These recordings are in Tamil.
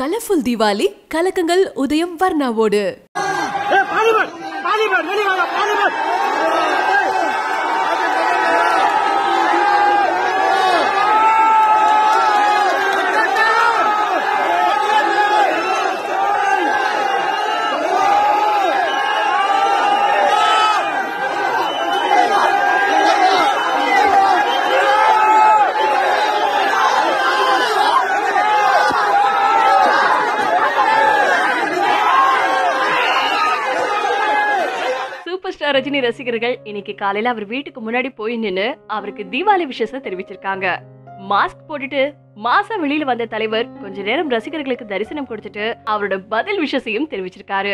கலர்ஃபுல் தீபாவளி கலக்கங்கள் உதயம் வர்ணாவோடு ஏய், பாலிமர் பாலிமர் வெளியே வாங்க பாலிமர் சூப்பர் ஸ்டார் ரஜினி ரசிகர்கள் இன்னைக்கு காலையில அவர் வீட்டுக்கு முன்னாடி போய் நின்னு அவருக்கு தீபாவளி விஷயத்தை தெரிவிச்சிருக்காங்க மாஸ்க் போட்டுட்டு மாசா வெளியில வந்த தலைவர் கொஞ்ச நேரம் ரசிகர்களுக்கு தரிசனம் கொடுத்துட்டு அவரோட பதில் விஷயத்தையும் தெரிவிச்சிருக்காரு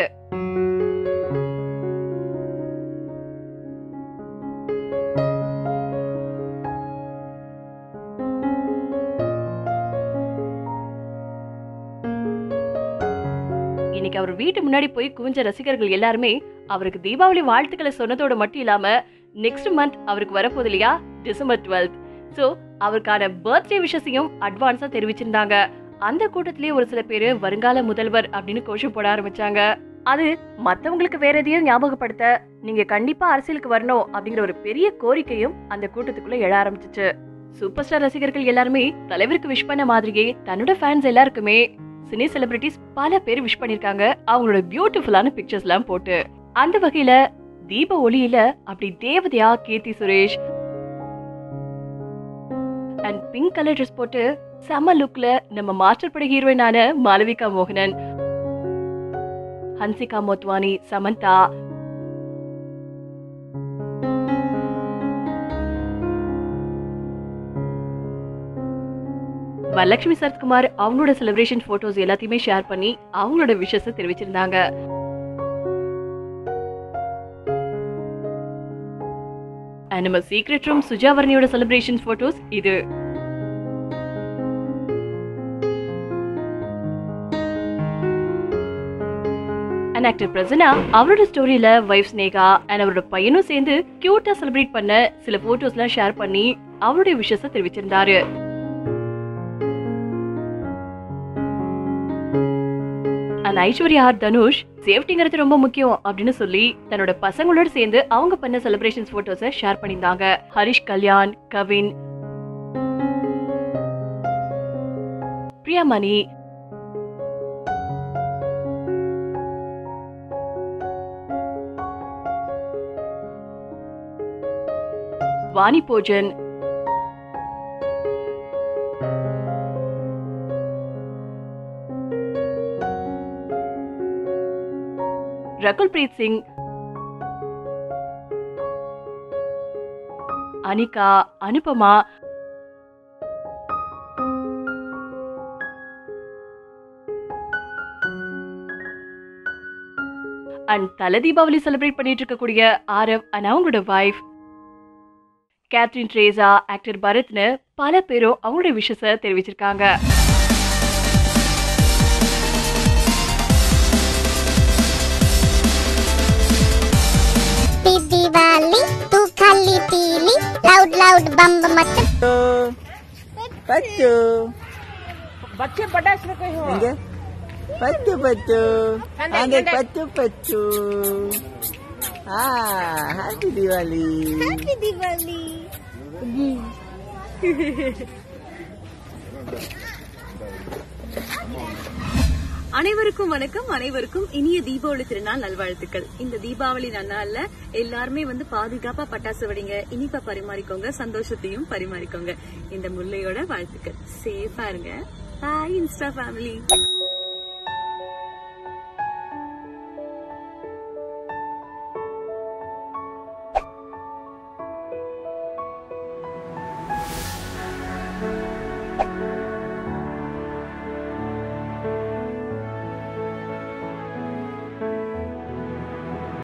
இன்னைக்கு அவர் வீட்டு முன்னாடி போய் குவிஞ்ச ரசிகர்கள் எல்லாருமே அவருக்கு தீபாவளி வாழ்த்துக்களை சொன்னதோட மட்டும் இல்லாம நெக்ஸ்ட் மந்த் அவருக்கு வரப்போகுது இல்லையா டிசம்பர் டுவெல்த் ஸோ அவருக்கான பர்த்டே விஷயத்தையும் அட்வான்ஸா தெரிவிச்சிருந்தாங்க அந்த கூட்டத்திலேயே ஒரு சில பேர் வருங்கால முதல்வர் அப்படின்னு கோஷம் போட ஆரம்பிச்சாங்க அது மத்தவங்களுக்கு வேற எதையும் ஞாபகப்படுத்த நீங்க கண்டிப்பா அரசியலுக்கு வரணும் அப்படிங்கிற ஒரு பெரிய கோரிக்கையும் அந்த கூட்டத்துக்குள்ள எழ ஆரம்பிச்சிச்சு சூப்பர் ஸ்டார் ரசிகர்கள் எல்லாருமே தலைவருக்கு விஷ் பண்ண மாதிரியே தன்னோட ஃபேன்ஸ் எல்லாருக்குமே சினி செலிபிரிட்டிஸ் பல பேர் விஷ் பண்ணிருக்காங்க அவங்களோட பியூட்டிஃபுல்லான பிக்சர்ஸ் எல்லாம் போட்டு அந்த வகையில தீப ஒளியில அப்படி தேவதையா Keerthy Suresh and pink colour dress போட்டு செம லுக்ல நம்ம மாஸ்டர் பட ஹீரோயினான மாளவிகா மோகனன் ஹன்சிகா மோத்வானி சமந்தா வரலட்சுமி சரத்குமார் அவங்களோட செலிப்ரேஷன் போட்டோஸ் எல்லாத்தையுமே ஷேர் பண்ணி அவங்களோட விஷஸ் தெரிவிச்சிருந்தாங்க And நம்ம சீக்ரெட் ரூம் சுஜாவரணியோட செலிப்ரேஷன் போட்டோஸ் இது அண்ட் ஆக்டர் பிரசனா அவரோட ஸ்டோரியில வைஃப் ஸ்னேகா அண்ட் அவரோட பையனும் சேர்ந்து கியூட்டா செலிப்ரேட் பண்ண சில போட்டோஸ்லாம் ஷேர் பண்ணி அவருடைய விஷயத்தை தெரிவிச்சிருந்தாரு அண்ட் ஐஸ்வர்யா ஆர் தனுஷ் சேஃப்டிங்கிறது ரொம்ப முக்கியம் அப்படின்னு சொல்லி தன்னோட பசங்களோட சேர்ந்து அவங்க பண்ண செலிப்ரேஷன்ஸ் போட்டோஸை ஷேர் பண்ணியிருந்தாங்க ஹரிஷ் கல்யாண் கவின் பிரியாமணி வாணி போஜன் ரகுல் பிரீத் சிங் அனிகா அனுபமா அண்ட் தல தீபாவளி செலிப்ரேட் பண்ணிட்டு இருக்கக்கூடிய ஆரவ் அண்ட் அவங்களோட வைஃப் கேத்ரின் ட்ரேசா ஆக்டர் பரத்னு பல பேரும் அவங்களுடைய விஷயத்தை தெரிவிச்சிருக்காங்க हैप्पी दिवाली तू खाली पीली लाउड लाउड बम मत பத்து बच्चे पटाख में कहीं हो எங்க பத்து பத்து சண்டை, அங்க சண்டை. பத்து பத்து ஆ ஹாப்பி தீபாவளி हैप्पी दिवाली அனைவருக்கும் வணக்கம் அனைவருக்கும் இனிய தீபாவளி திருநாள் நல்வாழ்த்துக்கள் இந்த தீபாவளி நன்னாள்ல எல்லாருமே வந்து பாதுகாப்பா பட்டாசு வெடிங்க இனிப்பா பரிமாறிக்கோங்க சந்தோஷத்தையும் பரிமாறிக்கோங்க இந்த முல்லையோட வாழ்த்துக்கள் சேஃபா இருங்க பாய் இன்ஸ்டா ஃபேமிலி